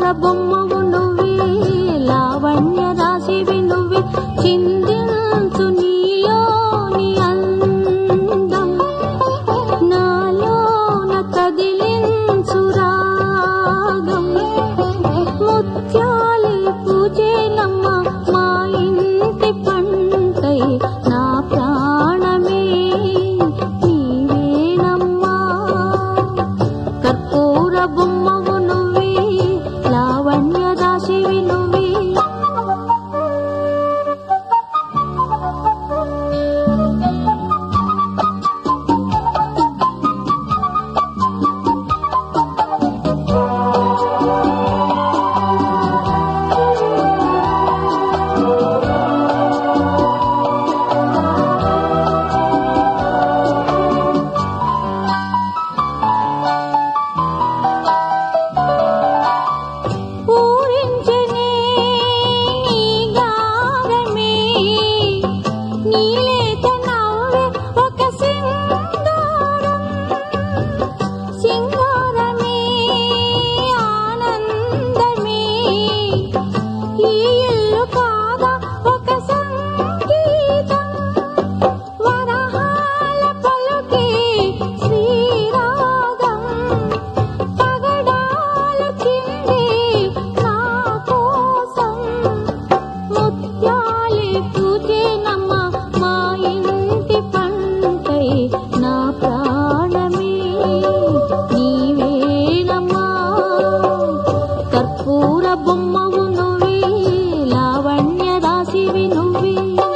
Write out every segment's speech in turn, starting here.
బొమ్మవు నువ్వే లావణ్య రాశివి నువ్వే చిందించు నీలోని అందం నాలోన కదిలించు రాగం ముత్యాలే పూజేనమ్మ మా ఇంటి పంటై నా ప్రాణమే నీవేనమ్మా కర్పూర బొమ్మవు నువ్వే లావణ్య రాశివి నువ్వే పూరించనే నీ గారమే నీలేత నవ్వే ఒక సింగారం సింగారమే ఆనందమే ఈ ఇల్లు కాదా ఒక సంగీతం వరహాల పలుకే శ్రీరాగం పగడాలు చిందే నా కోసం ముత్యాలే పూజేనమ్మ మా ఇంటి పంటై నా ప్రాణమే నీవేనమ్మా కర్పూర బొమ్మవు నువ్వే లావణ్య రాశివి నువ్వే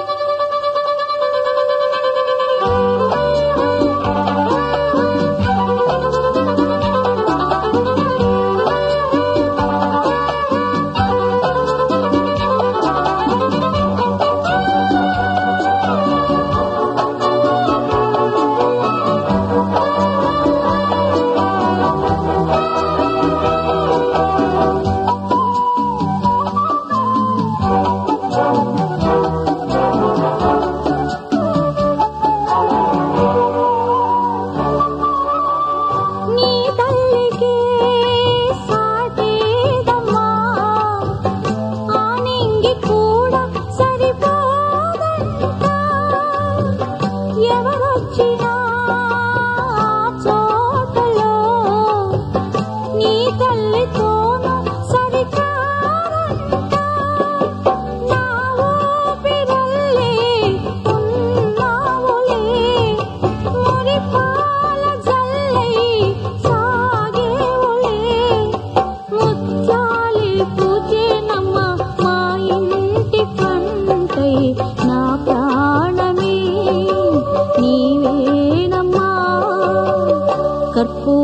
నీ తల్లికి సాటేదమ్మా ఆ నింగి కూడా సరిపోదంట ఎవరొచ్చినా ఆ చోటలో నీ తల్లితోనూ సరికారంట నా ఊపిరల్లే ఉన్నావులే మురిపాల జల్లై సాగేవులే ముత్యాలే పూజేనమ్మ మా ఇంటి పంటై నా ప్రాణమే నీవేనమ్మా కర్పూ